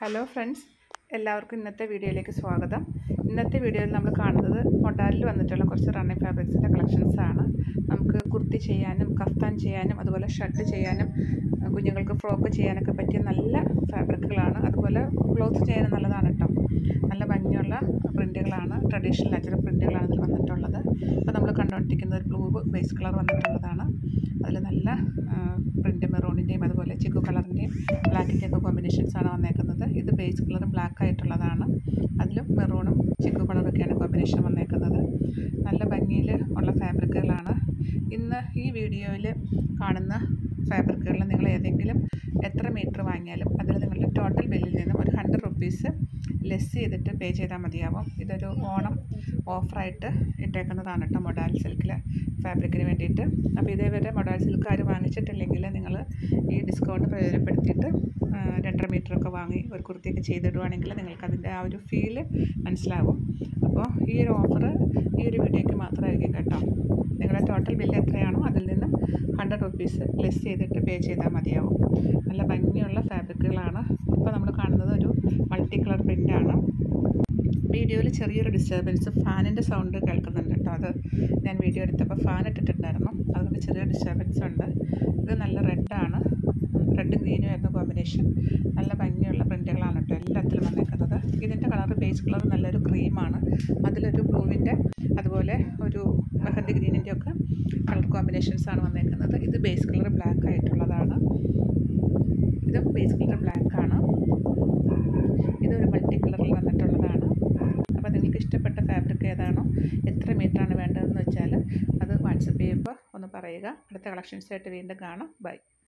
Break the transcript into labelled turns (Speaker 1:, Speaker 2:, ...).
Speaker 1: hello friends എല്ലാവർക്കും ഇന്നത്തെ വീഡിയോയിലേക്ക് സ്വാഗതം ഇന്നത്തെ വീഡിയോയിൽ നമ്മൾ കാണുന്നത് മൊഡാലിൽ വന്നിട്ടുള്ള കുറച്ച് റണ്ണിങ് ഫാബ്രിക്സിൻ്റെ കളക്ഷൻസ് ആണ് നമുക്ക് കുർത്തി ചെയ്യാനും കഫ്താൻ ചെയ്യാനും അതുപോലെ ഷർട്ട് ചെയ്യാനും അഹ് കുഞ്ഞുങ്ങൾക്ക് ഫ്രോക്ക് ചെയ്യാനൊക്കെ പറ്റിയ നല്ല ഫാബ്രിക്കുകളാണ് അതുപോലെ ബ്ലൗസ് ചെയ്യാനും നല്ലതാണ് കേട്ടോ നല്ല ഭംഗിയുള്ള പ്രിൻറ്റുകളാണ് ട്രഡീഷണൽ നാച്ചുറൽ പ്രിൻറ്റുകളാണ് ഇതിൽ വന്നിട്ടുള്ളത് അപ്പോൾ നമ്മൾ കണ്ടുകൊണ്ടിരിക്കുന്നത് ഒരു ബ്ലൂ ബേസ് കളർ വന്നിട്ടുള്ളതാണ് അതിൽ നല്ല പ്രിൻ്റ് മെറൂണിൻ്റെയും അതുപോലെ ചിക്കു കളറിൻ്റെയും ബ്ലാക്കിൻ്റെ ഒക്കെ കോമ്പിനേഷൻസ് ആണ് വന്നേക്കുന്നത് ഇത് ബേസ് കളർ ബ്ലാക്ക് ആയിട്ടുള്ളതാണ് അതിലും മെറൂണും ചിക്കു കളറൊക്കെയാണ് കോമ്പിനേഷൻ വന്നേക്കുന്നത് നല്ല ഭംഗിയിൽ ഉള്ള ഫാബ്രിക്കുകളാണ് ഇന്ന് ഈ വീഡിയോയിൽ കാണുന്ന ഫാബ്രിക്കുകളിൽ നിങ്ങൾ ഏതെങ്കിലും എത്ര മീറ്റർ വാങ്ങിയാലും അതിൽ നിങ്ങളുടെ ടോട്ടൽ ബില്ലിൽ നിന്നും ഒരു ഹൺഡ്രഡ് റുപ്പീസ് ലെസ് ചെയ്തിട്ട് പേ ചെയ്താൽ മതിയാവും ഇതൊരു ഓണം ഓഫറായിട്ട് ഇട്ടേക്കുന്നതാണ് കേട്ടോ മൊഡാൽ സിൽക്കിൽ ഫാബ്രിക്കിന് വേണ്ടിയിട്ട് അപ്പോൾ ഇതേവരെ മൊഡാൽ സിൽക്ക് ആരും വാങ്ങിച്ചിട്ടില്ലെങ്കിൽ നിങ്ങൾ ഈ ഡിസ്കൗണ്ട് പ്രയോജനപ്പെടുത്തിയിട്ട് ആ, രണ്ടര മീറ്ററൊക്കെ വാങ്ങി ഒരു കുർത്തിയൊക്കെ ചെയ്തിടുവാണെങ്കിൽ നിങ്ങൾക്ക് അതിൻ്റെ ആ ഒരു ഫീല് മനസ്സിലാവും അപ്പോൾ ഈ ഒരു ഓഫർ ഈ ഒരു വീഡിയോയ്ക്ക് മാത്രമായിരിക്കും കേട്ടോ നിങ്ങളുടെ ടോട്ടൽ ബില്ല് എത്രയാണോ അതിൽ നിന്ന് ഹൺഡ്രഡ് റുപ്പീസ് ലെസ് ചെയ്തിട്ട് പേ ചെയ്താൽ മതിയാവും നല്ല ഭംഗിയുള്ള ഫാബ്രിക്കുകളാണ് ഇപ്പോൾ നമ്മൾ കാണുന്നത് ഒരു മൾട്ടി കളർ പ്രിൻ്റാണ് വീഡിയോയിൽ ചെറിയൊരു ഡിസ്റ്റർബൻസ് ഫാനിൻ്റെ സൗണ്ട് കേൾക്കുന്നുണ്ട് കേട്ടോ അത് ഞാൻ വീഡിയോ എടുത്തപ്പോൾ ഫാൻ ഇട്ടിട്ടുണ്ടായിരുന്നു അതുകൊണ്ട് ചെറിയ ഡിസ്റ്റർബൻസ് ഉണ്ട് ഇത് നല്ല റെഡാണ് റെഡും ഗ്രീനും ആയിരുന്നു കോമ്പിനേഷൻ നല്ല ഭംഗിയുള്ള പ്രിൻറ്റുകളാണ് കേട്ടോ എല്ലാത്തിലും വന്നേക്കുന്നത് ഇതിൻ്റെ കളർ ബേസ് കളർ നല്ലൊരു ക്രീമാണ് അതിലൊരു ബ്ലൂവിൻ്റെ അതുപോലെ ഒരു മെഹന്തി ഗ്രീനിൻ്റെ ഒക്കെ കളർ കോമ്പിനേഷൻസ് ആണ് വന്നേക്കുന്നത് ഇത് ബേസ് കളർ ബ്ലാക്ക് ആയിട്ടുള്ളതാണ് ഇത് ബേസ് കളർ ബ്ലാക്ക് ആണ് ഇതൊരു മൾട്ടി കളറിൽ വന്നിട്ടുള്ളതാണ് അപ്പോൾ നിങ്ങൾക്ക് ഇഷ്ടപ്പെട്ട ഫാബ്രിക് ഏതാണോ എത്ര മീറ്ററാണ് വേണ്ടതെന്ന് വെച്ചാൽ അത് വാട്സപ്പ് ചെയ്യുമ്പോൾ ഒന്ന് പറയുക അടുത്ത കളക്ഷൻസായിട്ട് വീണ്ടും കാണാം ബൈ